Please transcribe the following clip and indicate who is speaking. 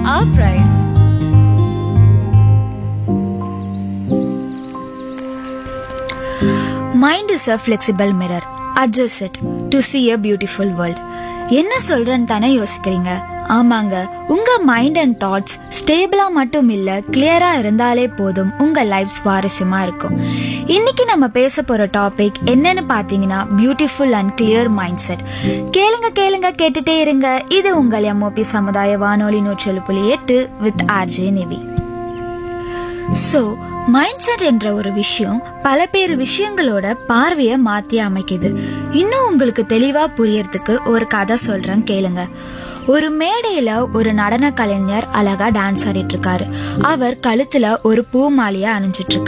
Speaker 1: our pride. Mind is a flexible mirror. Adjust it to see a beautiful world. என்ன சொல்றேன்னு தானே யோசிக்கிறீங்க ஆமாங்க உங்க மைண்ட் அண்ட் தாட்ஸ் ஸ்டேபிளா மட்டும் இல்ல கிளியரா இருந்தாலே போதும் உங்க லைஃப் சுவாரஸ்யமா இருக்கும் இன்னைக்கு நம்ம பேச போற டாபிக் என்னன்னு பாத்தீங்கன்னா beautiful and clear mind set கேளுங்க கேளுங்க கேட்டுட்டே இருங்க இது உங்கள் எம்ஓபி சமுதாய வானொலி நூற்றல் புள்ளி எட்டு with RJ Nivi so mind set என்ற ஒரு விஷயம் பல பேர் விஷயங்களோட பார்வையை மாத்தி அமைக்குது இன்னும் உங்களுக்கு தெளிவா புரியறதுக்கு ஒரு கதை சொல்றேன் கேளுங்க ஒரு மேடையில ஒரு நடன கலைஞர் அழகா டான்ஸ் ஆடிட்டு இருக்காரு அவர் கழுத்துல ஒரு பூ மாலையை அணிஞ்சிட்டு இருக்காரு